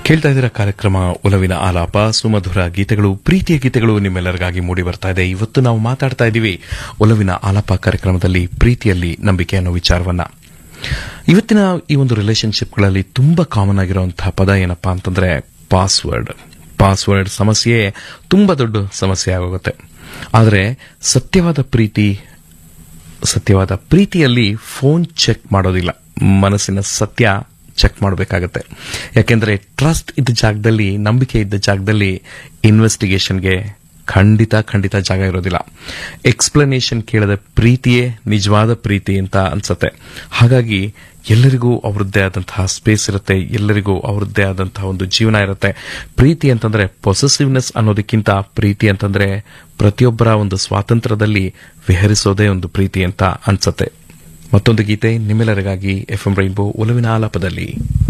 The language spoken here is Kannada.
ಕೇಳ್ತಾ ಇದ್ದೀರ ಕಾರ್ಯಕ್ರಮ ಒಲವಿನ ಆಲಾಪ ಸುಮಧುರ ಗೀತೆಗಳು ಪ್ರೀತಿಯ ಗೀತೆಗಳು ನಿಮ್ಮೆಲ್ಲರಿಗಾಗಿ ಮೂಡಿ ಬರ್ತಾ ಇದೆ ಇವತ್ತು ನಾವು ಮಾತಾಡ್ತಾ ಇದ್ದೀವಿ ಒಲವಿನ ಆಲಾಪ ಕಾರ್ಯಕ್ರಮದಲ್ಲಿ ಪ್ರೀತಿಯಲ್ಲಿ ನಂಬಿಕೆ ಅನ್ನೋ ವಿಚಾರವನ್ನ ಇವತ್ತಿನ ಈ ಒಂದು ರಿಲೇಶನ್ಶಿಪ್ಗಳಲ್ಲಿ ತುಂಬಾ ಕಾಮನ್ ಆಗಿರುವಂತಹ ಪದ ಏನಪ್ಪಾ ಅಂತಂದ್ರೆ ಪಾಸ್ವರ್ಡ್ ಪಾಸ್ವರ್ಡ್ ಸಮಸ್ಯೆ ತುಂಬಾ ದೊಡ್ಡ ಸಮಸ್ಯೆ ಆಗೋಗುತ್ತೆ ಆದರೆ ಸತ್ಯವಾದ ಪ್ರೀತಿ ಸತ್ಯವಾದ ಪ್ರೀತಿಯಲ್ಲಿ ಫೋನ್ ಚೆಕ್ ಮಾಡೋದಿಲ್ಲ ಮನಸ್ಸಿನ ಸತ್ಯ ಚೆಕ್ ಮಾಡಬೇಕಾಗತ್ತೆ ಯಾಕೆಂದ್ರೆ ಟ್ರಸ್ಟ್ ಇದ್ದ ಜಾಗದಲ್ಲಿ ನಂಬಿಕೆ ಇದ್ದ ಜಾಗದಲ್ಲಿ ಇನ್ವೆಸ್ಟಿಗೇಷನ್ಗೆ ಖಂಡಿತ ಖಂಡಿತ ಜಾಗ ಇರೋದಿಲ್ಲ ಎಕ್ಸ್ಪ್ಲನೇಷನ್ ಕೇಳದ ಪ್ರೀತಿಯೇ ನಿಜವಾದ ಪ್ರೀತಿ ಅಂತ ಅನ್ಸತ್ತೆ ಹಾಗಾಗಿ ಎಲ್ಲರಿಗೂ ಅವರದ್ದೇ ಆದಂತಹ ಸ್ಪೇಸ್ ಇರುತ್ತೆ ಎಲ್ಲರಿಗೂ ಅವರದ್ದೇ ಆದಂತಹ ಒಂದು ಜೀವನ ಇರುತ್ತೆ ಪ್ರೀತಿ ಅಂತಂದ್ರೆ ಪೊಸೆಸಿವ್ನೆಸ್ ಅನ್ನೋದಕ್ಕಿಂತ ಪ್ರೀತಿ ಅಂತಂದ್ರೆ ಪ್ರತಿಯೊಬ್ಬರ ಒಂದು ಸ್ವಾತಂತ್ರ್ಯದಲ್ಲಿ ವಿಹರಿಸೋದೇ ಒಂದು ಪ್ರೀತಿ ಅಂತ ಅನ್ಸತ್ತೆ ಮತ್ತೊಂದು ಗೀತೆ ನಿಮ್ಮೆಲ್ಲರಿಗಾಗಿ ಎಫ್ಎಂ ರೈನ್ಬೋ ಒಲವಿನ ಆಲಾಪದಲ್ಲಿ